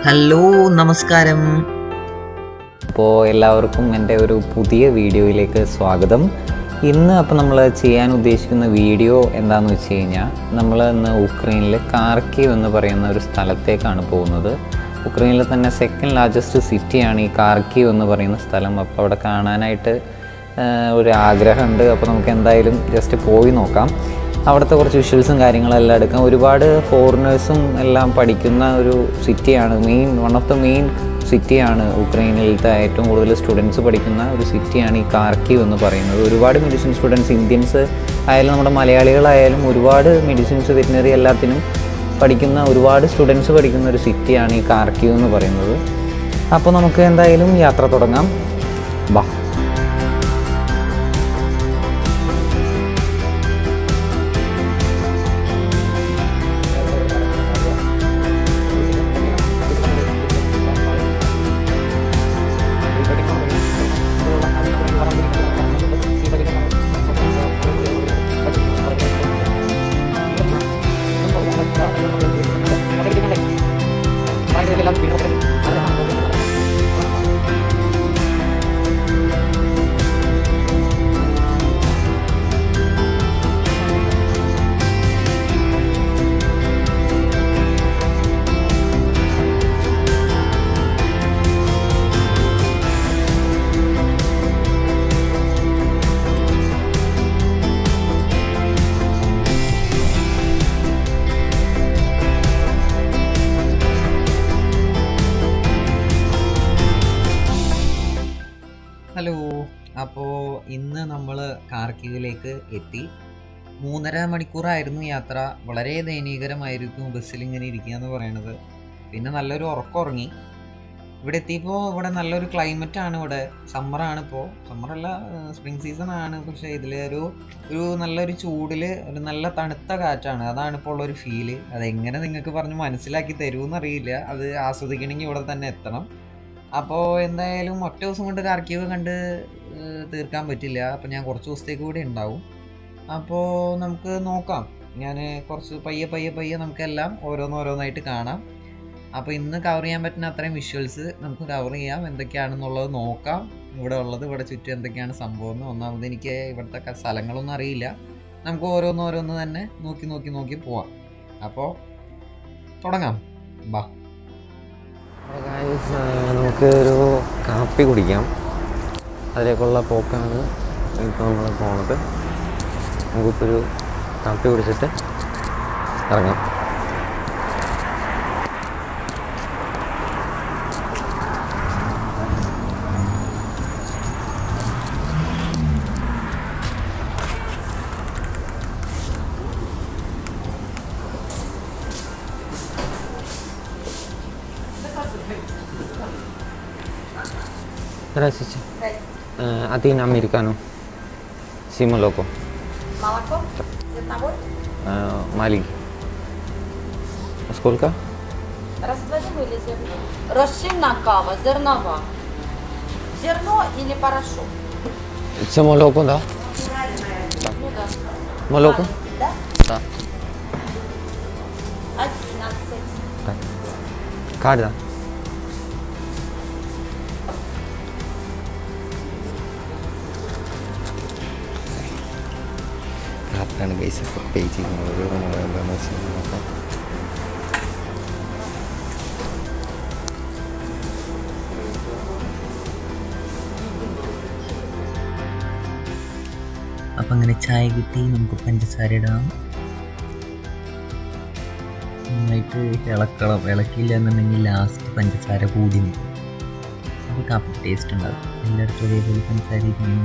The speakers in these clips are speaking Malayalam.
ഹലോ നമസ്കാരം അപ്പോൾ എല്ലാവർക്കും എൻ്റെ ഒരു പുതിയ വീഡിയോയിലേക്ക് സ്വാഗതം ഇന്ന് അപ്പോൾ നമ്മൾ ചെയ്യാൻ ഉദ്ദേശിക്കുന്ന വീഡിയോ എന്താണെന്ന് വെച്ച് കഴിഞ്ഞാൽ നമ്മൾ ഇന്ന് ഉക്രൈനിൽ കാർക്കീവ് എന്ന് പറയുന്ന ഒരു സ്ഥലത്തേക്കാണ് പോകുന്നത് ഉക്രൈനിലെ തന്നെ സെക്കൻഡ് ലാർജസ്റ്റ് സിറ്റിയാണ് ഈ കാർക്കീവ് എന്ന് പറയുന്ന സ്ഥലം അപ്പോൾ അവിടെ കാണാനായിട്ട് ആ, ഒരു ആഗ്രഹമുണ്ട് അപ്പോൾ നമുക്ക് എന്തായാലും ജസ്റ്റ് പോയി നോക്കാം അവിടുത്തെ കുറച്ച് വിഷ്വൽസും കാര്യങ്ങളെല്ലാം എടുക്കാം ഒരുപാട് ഫോറിനേഴ്സും എല്ലാം പഠിക്കുന്ന ഒരു സിറ്റിയാണ് main one of the main സിറ്റിയാണ് ഉക്രൈനിലത്തെ ഏറ്റവും കൂടുതൽ സ്റ്റുഡൻസ് പഠിക്കുന്ന ഒരു സിറ്റിയാണ് ഈ കാർക്കീവ് എന്ന് പറയുന്നത് ഒരുപാട് മെഡിസിൻ സ്റ്റുഡൻസ് ഇന്ത്യൻസ് ആയാലും നമ്മുടെ മലയാളികളായാലും ഒരുപാട് മെഡിസിൻസ് വെറ്റിനറി എല്ലാത്തിനും പഠിക്കുന്ന ഒരുപാട് സ്റ്റുഡൻസ് പഠിക്കുന്ന ഒരു സിറ്റിയാണ് ഈ കാർക്കീവ് എന്ന് പറയുന്നത് അപ്പോൾ നമുക്ക് എന്തായാലും യാത്ര തുടങ്ങാം വാ ഹലോ അപ്പോൾ ഇന്ന് നമ്മൾ കാർക്കീവിലേക്ക് എത്തി മൂന്നര മണിക്കൂറായിരുന്നു യാത്ര വളരെ ദയനീയകരമായിരിക്കും ബസ്സിൽ ഇങ്ങനെ ഇരിക്കുക എന്ന് പറയണത് പിന്നെ നല്ലൊരു ഉറക്കം ഉറങ്ങി ഇവിടെ എത്തിയപ്പോൾ ഇവിടെ നല്ലൊരു ക്ലൈമറ്റ് ആണ് ഇവിടെ സമ്മറാണ് ഇപ്പോൾ സമ്മറല്ല സ്പ്രിംഗ് സീസൺ ആണ് പക്ഷേ ഇതിൽ ഒരു ഒരു നല്ലൊരു ചൂടിൽ ഒരു നല്ല തണുത്ത കാറ്റാണ് അതാണ് ഇപ്പോൾ ഉള്ളൊരു ഫീല് അതെങ്ങനെ നിങ്ങൾക്ക് പറഞ്ഞ് മനസ്സിലാക്കി തരുമെന്നറിയില്ല അത് ആസ്വദിക്കണമെങ്കിൽ ഇവിടെ തന്നെ എത്തണം അപ്പോൾ എന്തായാലും ഒറ്റ ദിവസം കൊണ്ട് കാർക്കീവ് കണ്ട് ഏഹ്, തീർക്കാൻ പറ്റില്ല അപ്പോൾ ഞാൻ കുറച്ച് ദിവസത്തേക്ക് കൂടി ഉണ്ടാവും അപ്പോൾ നമുക്ക് നോക്കാം ഞാൻ കുറച്ച് പയ്യെ പയ്യെ പയ്യെ നമുക്കെല്ലാം ഓരോന്നോരോന്നായിട്ട് കാണാം അപ്പോൾ ഇന്ന് കവർ ചെയ്യാൻ പറ്റുന്ന അത്രയും വിഷ്വൽസ് നമുക്ക് കവർ ചെയ്യാം എന്തൊക്കെയാണെന്നുള്ളത് നോക്കാം ഇവിടെ ഉള്ളത് ഇവിടെ ചുറ്റും എന്തൊക്കെയാണ് സംഭവം എന്ന് ഒന്നാമത് എനിക്ക് ഇവിടുത്തെ ക- സ്ഥലങ്ങളൊന്നും അറിയില്ല നമുക്ക് ഓരോന്നോരോന്ന് തന്നെ നോക്കി നോക്കി നോക്കി പോവാം അപ്പോൾ തുടങ്ങാം ബാ അപ്പോൾ guys, ആ, നമുക്ക് ഒരു കാപ്പി കുടിക്കാം അതിലേക്കുള്ള പോക്കാണ് ഇപ്പോൾ നമ്മൾ പോണത് നമുക്കിപ്പോൾ ഒരു കാപ്പി കുടിച്ചിട്ട് ഇറങ്ങാം Здравствуйте. Э, Один американо. Сима локо. Молоко? Зерновой? Э, Маленький. А Сколько? Растворимый или зерно? Рассильная кава, зернова. Зерно или порошок? Все молоко, да? Ну да. Молоко? Да? Да. 11. Карта. ആർക്കാണ് ഗൈസ് ഇപ്പോൾ പേ ചെയ്യുന്നത് ഒരു നമ്മൾ എന്താണെന്ന് വെച്ച് കഴിഞ്ഞാൽ നോക്കാം അപ്പം അങ്ങനെ ചായ കിട്ടി നമുക്ക് പഞ്ചസാര ഇടാം നന്നായിട്ട് ഇളക്കണം ഇളക്കില്ല എന്നുണ്ടെങ്കിൽ ലാസ്റ്റ് പഞ്ചസാര കൂടി നിൽക്കും അപ്പോൾ കാപ്പി ടേസ്റ്റ് ഉണ്ടാവും എല്ലായിടത്തും ഒരേപോലെ പഞ്ചസാര ഇരിക്കുന്നു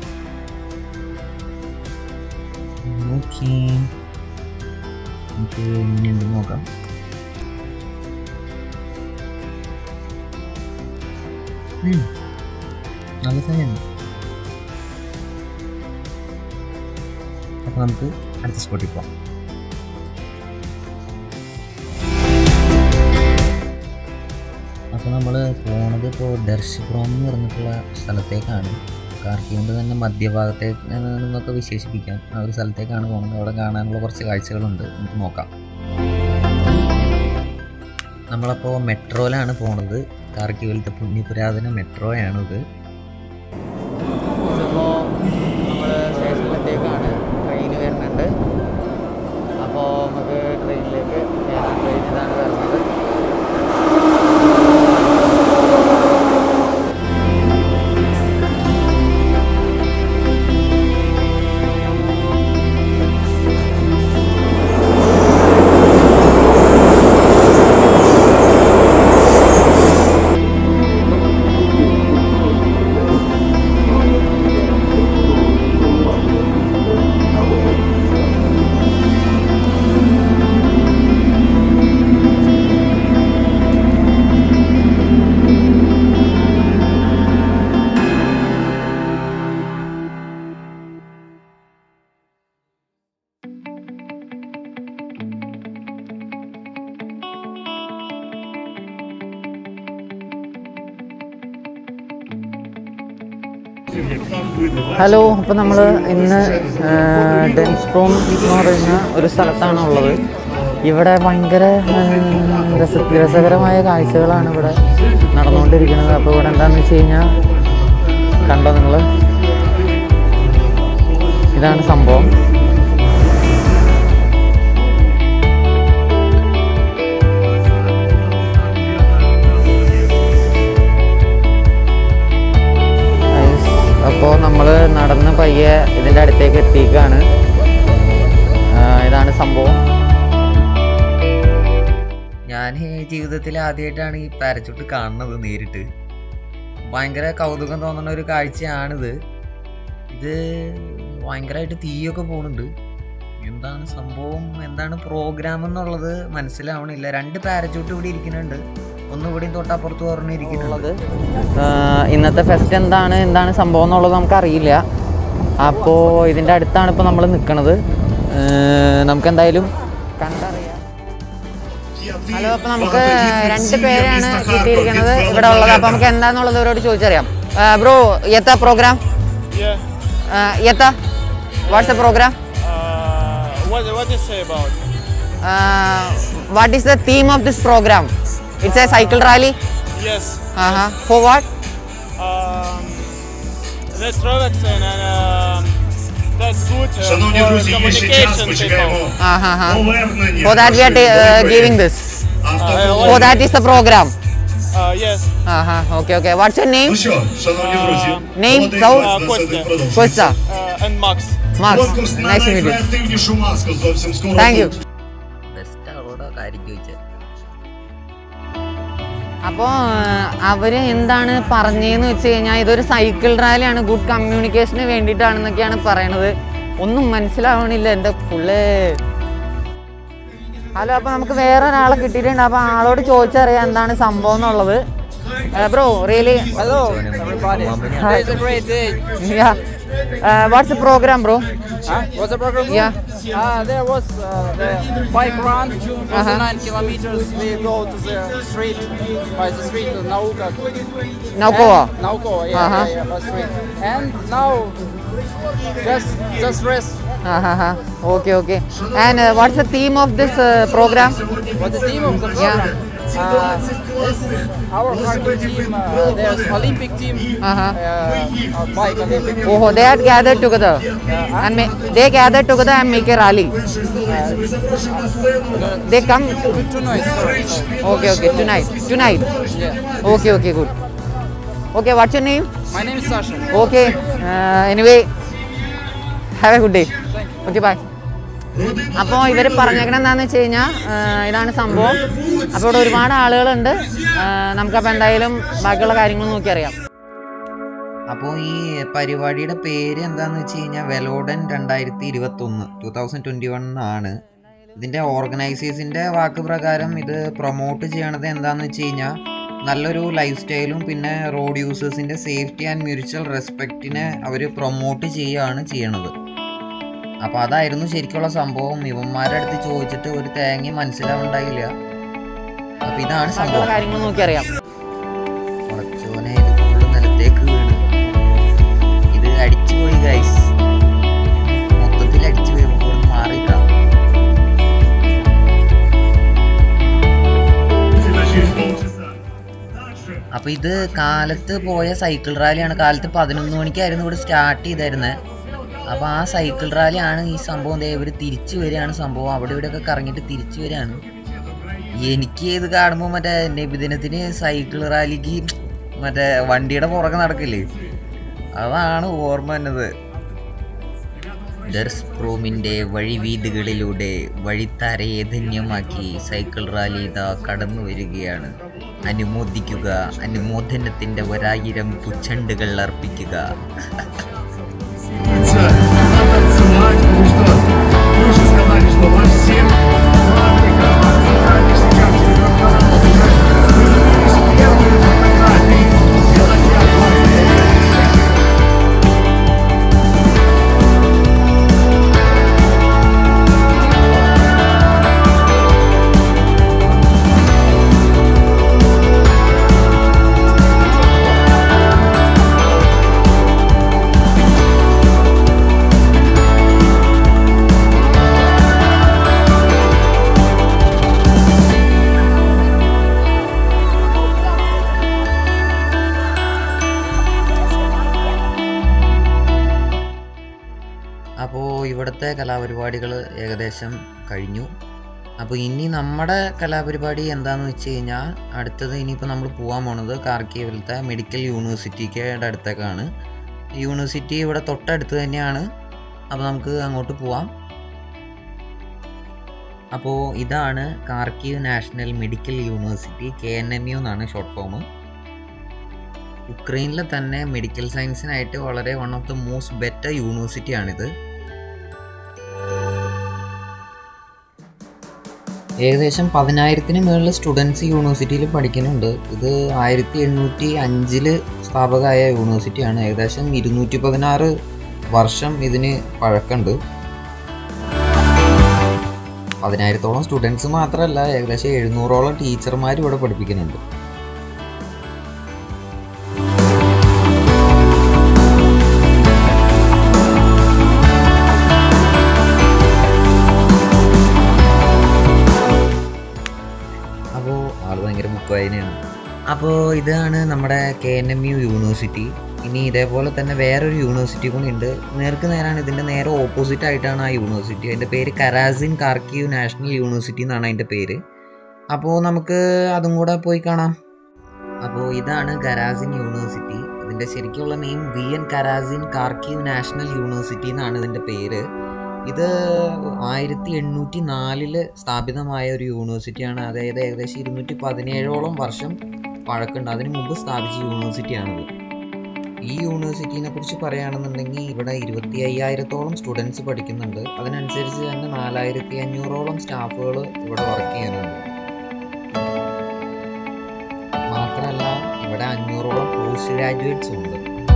ഓക്കെ നമുക്ക് എങ്ങനെയുണ്ട് നോക്കാം ഉം, നല്ല ചായയാണ് അപ്പോൾ നമുക്ക് അടുത്ത സ്പോട്ടിൽ പോകാം അപ്പോൾ നമ്മൾ പോണത് ഇപ്പോൾ ദർശപുരം എന്ന് പറഞ്ഞിട്ടുള്ള സ്ഥലത്തേക്കാണ് കാർക്കിയോണ്ട് തന്നെ മധ്യഭാഗത്തേക്ക് എന്നൊക്കെ വിശേഷിപ്പിക്കാം ആ ഒരു സ്ഥലത്തേക്കാണ് പോകുന്നത് അവിടെ കാണാനുള്ള കുറച്ച് കാഴ്ചകളുണ്ട് നമുക്ക് നോക്കാം നമ്മളപ്പോൾ മെട്രോയിലാണ് പോണത് കാർക്കിവലത്തെ പുണ്യപുരാതന മെട്രോയാണിത് ഇപ്പോൾ നമ്മൾ സ്റ്റേഷനിലത്തേക്കാണ് ട്രെയിൻ വരുന്നുണ്ട് അപ്പോൾ നമുക്ക് ട്രെയിനിലേക്ക് കയറാം ട്രെയിൻ ഇതാണ് വരുന്നത് ഹലോ അപ്പോൾ നമ്മൾ ഇന്ന് ഡെൻസ്ട്രോം എന്ന് പറയുന്ന ഒരു സ്ഥലത്താണ് ഉള്ളത് ഇവിടെ ഭയങ്കര ആ, രസ രസകരമായ കാഴ്ചകളാണ് ഇവിടെ നടന്നുകൊണ്ടിരിക്കുന്നത് അപ്പോൾ ഇവിടെ എന്താണെന്ന് വെച്ച് കഴിഞ്ഞാൽ കണ്ടോ നിങ്ങൾ ഇതാണ് സംഭവം അപ്പോൾ നമ്മൾ നടന്ന് പയ്യെ ഇതിൻ്റെ അടുത്തേക്ക് എത്തിക്കുകയാണ് ആ, ഇതാണ് സംഭവം ഞാൻ ജീവിതത്തിൽ ആദ്യമായിട്ടാണ് ഈ പാരച്ചൂട്ട് കാണുന്നത് നേരിട്ട് ഭയങ്കര കൗതുകം തോന്നുന്ന ഒരു കാഴ്ചയാണിത് ഇത് ഭയങ്കരമായിട്ട് തീയൊക്കെ പോകുന്നുണ്ട് എന്താണ് സംഭവം എന്താണ് പ്രോഗ്രാം എന്നുള്ളത് മനസ്സിലാവണില്ല രണ്ട് പാരച്ചൂട്ട് ഇവിടെ ഇരിക്കുന്നുണ്ട് ഒന്നുകൂടി തൊട്ടപ്പുറത്ത് പറഞ്ഞ് ഇരിക്കുന്നുള്ളത് ആ, ഇന്നത്തെ ഫെസ്റ്റ് എന്താണ് എന്താണ് സംഭവം എന്നുള്ളത് നമുക്കറിയില്ല അപ്പോൾ ഇതിൻ്റെ അടുത്താണ് ഇപ്പോൾ നമ്മൾ നിൽക്കുന്നത് നമുക്ക് എന്തായാലും കണ്ടറിയാം ഹലോ അപ്പോൾ നമുക്ക് രണ്ട് പേരാണ് കിട്ടിയിരിക്കുന്നത് ഇവിടെ ഉള്ളത് അപ്പോൾ നമുക്ക് എന്താണെന്നുള്ളത് ഇവരോട് ചോദിച്ചറിയാം ബ്രോ എത്ത പ്രോഗ്രാം Yeah. എത്ത what's a program Uh, what what you say about? What is the theme of this program it's a cycle rally Yes. For what Um, that's Rolex and um, that's good uh, Шановні for друзі, є ще час, communication ми people. чекаємо повернення. For that we are ta- uh, нашої giving боротьби. this. Автоколон. For that is the program. Uh, yes. Uh-huh. Okay, okay. What's your name? Ну що, шановні друзі, Name, молодий Зау- клас на Костя. сьогодні продовжується. Kostya. Uh, and Max. Max. Конкурс на Nice to meet you. найкреативнішу маску зовсім скоро. Thank you. тут. Best ആളോടോ കാര്യം ചോദിച്ചത് അപ്പോൾ അവർ എന്താണ് പറഞ്ഞതെന്ന് വെച്ച് കഴിഞ്ഞാൽ ഇതൊരു സൈക്കിൾ റാലിയാണ് ഗുഡ് കമ്മ്യൂണിക്കേഷന് വേണ്ടിയിട്ടാണെന്നൊക്കെയാണ് പറയണത് ഒന്നും മനസ്സിലാവണില്ല എൻ്റെ ഫുള്ള് ഹലോ അപ്പോൾ നമുക്ക് വേറെ ഒരാളെ കിട്ടിയിട്ടുണ്ട് അപ്പോൾ ആളോട് ചോദിച്ചറിയാം എന്താണ് സംഭവം എന്നുള്ളത് bro really Hello, everybody. Hi. It's a great day. What's a program bro Huh? What's the program? Yeah. Uh, there was uh, the bike run for Uh-huh. the nine kilometers. We go to the street by the street of Nauka. Naukova And- Naukova, yeah, Uh-huh. yeah, yeah, by street. And now just just rest. Okay okay and what's the theme of this program What's the theme of the program? Uh, this is our hockey team. Uh, there's Olympic team. Uh-huh. Uh, uh, bike Olympic team. Oh, they are gathered together and ma- they gathered together and make a rally. They come. Too noise. Sorry. sorry. Okay, okay. Tonight, tonight. Yeah. Okay, okay, good. Okay, what's your name? My name is Sasha. Okay. Uh, anyway, have a good day. Okay, bye. അപ്പോൾ ഇവർ പറഞ്ഞേക്കണ എന്താണെന്ന് വെച്ച് കഴിഞ്ഞാൽ ഇതാണ് സംഭവം അപ്പോൾ ഇവിടെ ഒരുപാട് ആളുകളുണ്ട് ആഹ് നമുക്കപ്പോൾ എന്തായാലും ബാക്കിയുള്ള കാര്യങ്ങൾ നോക്കി അറിയാം അപ്പോൾ ഈ പരിപാടിയുടെ പേര് എന്താന്ന് വെച്ച് കഴിഞ്ഞാൽ വെലോഡൻ രണ്ടായിരത്തി ഇരുപത്തി ഒന്ന് ടൂ തൗസൻഡ് ട്വൻറ്റി വൺ ആണ് ഇതിൻ്റെ ഓർഗനൈസേഴ്സിൻ്റെ വാക്ക് പ്രകാരം ഇത് പ്രൊമോട്ട് ചെയ്യണത് എന്താന്ന് വെച്ച് കഴിഞ്ഞാൽ നല്ലൊരു ലൈഫ് സ്റ്റൈലും പിന്നെ റോഡ് യൂസേഴ്സിൻ്റെ സേഫ്റ്റി ആൻഡ് മ്യൂച്വൽ റെസ്പെക്റ്റിനെ അവർ പ്രൊമോട്ട് ചെയ്യുകയാണ് ചെയ്യണത് അപ്പോൾ അതായിരുന്നു ശരിക്കുള്ള സംഭവം ഇവന്മാരുടെ അടുത്ത് ചോദിച്ചിട്ട് ഒരു തേങ്ങയും മനസ്സിലാവുണ്ടായില്ല അപ്പോൾ ഇതാണ് ബാക്കിയുള്ള സംഭവം കാര്യങ്ങൾ നോക്കി അറിയാം ഉടച്ചോനെ ഇത് ഫുള്ള് നിലത്തേക്ക് വീണ് ഇത് അടിച്ചു പോയി ഗൈസ് മൊത്തത്തിൽ അടിച്ചു പോയി നമുക്ക് മാറിയിട്ടാ അപ്പോൾ ഇത് കാലത്ത് പോയ സൈക്കിൾ റാലിയാണ് കാലത്ത് പതിനൊന്ന് മണിക്കായിരുന്നു ഇവിടെ സ്റ്റാർട്ട് ചെയ്തായിരുന്നത് അപ്പോൾ ആ സൈക്കിൾ റാലിയാണ് ഈ സംഭവം ദേ ഇവർ തിരിച്ചു വരികയാണ് സംഭവം അവിടെ ഇവിടെയൊക്കെ കറങ്ങിയിട്ട് തിരിച്ചു വരികയാണ് എനിക്ക് ഇത് കാണുമ്പോൾ മറ്റേ നബിദിനത്തിന് സൈക്കിൾ റാലിക്ക് മറ്റേ വണ്ടിയുടെ പുറകെ നടക്കില്ലേ അതാണ് ഓർമ്മ വന്നത് ദർസ്പ്രോമിൻ്റെ വഴിവീഥികളിലൂടെ വഴിത്താരയെ ധന്യമാക്കി സൈക്കിൾ റാലി ഇതാ കടന്നു വരികയാണ് അനുമോദിക്കുക അനുമോദനത്തിൻ്റെ ഒരായിരം പുച്ചണ്ടുകൾ അർപ്പിക്കുക Надо танцевать, потому что вы уже сказали, что ваш всем Африка, фотографии сейчас червяка фотографии. Вы явились первыми фотографии. Делать я അപ്പോൾ ഇവിടുത്തെ കലാപരിപാടികൾ ഏകദേശം കഴിഞ്ഞു അപ്പോൾ ഇനി നമ്മുടെ കലാപരിപാടി എന്താണെന്ന് വെച്ച് കഴിഞ്ഞാൽ അടുത്തത് ഇനിയിപ്പോൾ നമ്മൾ പോകാൻ പോണത് കാർക്കീവിലത്തെ മെഡിക്കൽ യൂണിവേഴ്സിറ്റിക്ക് അടുത്തേക്കാണ് യൂണിവേഴ്സിറ്റി ഇവിടെ തൊട്ടടുത്ത് തന്നെയാണ് അപ്പോൾ നമുക്ക് അങ്ങോട്ട് പോവാം അപ്പോൾ ഇതാണ് Kharkiv National Medical University K N M U എന്നാണ് ഷോർട്ട് ഫോം ഉക്രൈനിലെ തന്നെ മെഡിക്കൽ സയൻസിനായിട്ട് വളരെ one of the most better യൂണിവേഴ്സിറ്റിയാണിത് ഏകദേശം പതിനായിരത്തിന് മുകളിൽ സ്റ്റുഡൻസ് യൂണിവേഴ്സിറ്റിയിൽ പഠിക്കുന്നുണ്ട് ഇത് ആയിരത്തി എണ്ണൂറ്റി അഞ്ചില് സ്ഥാപകമായ യൂണിവേഴ്സിറ്റിയാണ് ഏകദേശം ഇരുന്നൂറ്റി പതിനാറ് വർഷം ഇതിന് പഴക്കമുണ്ട് പതിനായിരത്തോളം സ്റ്റുഡൻസ് മാത്രമല്ല ഏകദേശം എഴുന്നൂറോളം ടീച്ചർമാർ ഇവിടെ പഠിപ്പിക്കുന്നുണ്ട് അപ്പോൾ ആൾ ഭയങ്കര ബുക്ക് വായനയാണ് അപ്പോൾ ഇതാണ് നമ്മുടെ K N M U university ഇനി ഇതേപോലെ തന്നെ വേറൊരു യൂണിവേഴ്സിറ്റി കൂടി ഉണ്ട് നേർക്ക് നേരാണ് ഇതിൻ്റെ നേരെ ഓപ്പോസിറ്റ് ആയിട്ടാണ് ആ യൂണിവേഴ്സിറ്റി അതിൻ്റെ പേര് കരാസിൻ കാർക്കീവ് നാഷണൽ യൂണിവേഴ്സിറ്റി എന്നാണ് അതിൻ്റെ പേര് അപ്പോൾ നമുക്ക് അതും കൂടെ പോയി കാണാം അപ്പോൾ ഇതാണ് കരാസിൻ യൂണിവേഴ്സിറ്റി ഇതിൻ്റെ ശരിക്കുള്ള name V N Karazin Kharkiv National University എന്നാണ് ഇതിൻ്റെ പേര് ഇത് ആയിരത്തി എണ്ണൂറ്റി നാലില് സ്ഥാപിതമായ ഒരു യൂണിവേഴ്സിറ്റിയാണ് അതായത് ഏകദേശം ഇരുന്നൂറ്റി പതിനേഴോളം വർഷം പഴക്കമുണ്ട് അതിന് മുമ്പ് സ്ഥാപിച്ച യൂണിവേഴ്സിറ്റിയാണിത് ഈ യൂണിവേഴ്സിറ്റീനെ കുറിച്ച് പറയുകയാണെന്നുണ്ടെങ്കിൽ ഇവിടെ ഇരുപത്തി അയ്യായിരത്തോളം സ്റ്റുഡൻസ് പഠിക്കുന്നുണ്ട് അതിനനുസരിച്ച് തന്നെ നാലായിരത്തി അഞ്ഞൂറോളം സ്റ്റാഫുകൾ ഇവിടെ വർക്ക് ചെയ്യാനുണ്ട് മാത്രമല്ല ഇവിടെ അഞ്ഞൂറോളം പോസ്റ്റ് ഗ്രാജുവേറ്റ്സും ഉണ്ട്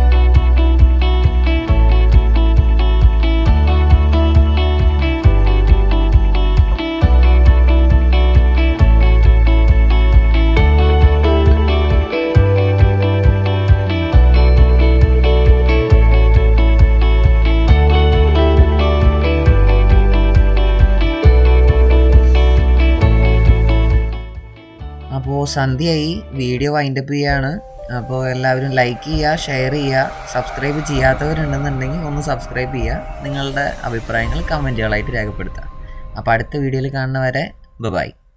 അപ്പോൾ സന്ധ്യയായി വീഡിയോ വൈൻഡപ്പ് ചെയ്യാണ് അപ്പോൾ എല്ലാവരും ലൈക്ക് ചെയ്യുക ഷെയർ ചെയ്യുക സബ്സ്ക്രൈബ് ചെയ്യാത്തവരുണ്ടെന്നുണ്ടെങ്കിൽ ഒന്ന് സബ്സ്ക്രൈബ് ചെയ്യുക നിങ്ങളുടെ അഭിപ്രായങ്ങൾ കമൻറ്റുകളായിട്ട് രേഖപ്പെടുത്തുക അപ്പോൾ അടുത്ത വീഡിയോയിൽ കാണുന്നവരെ ബൈ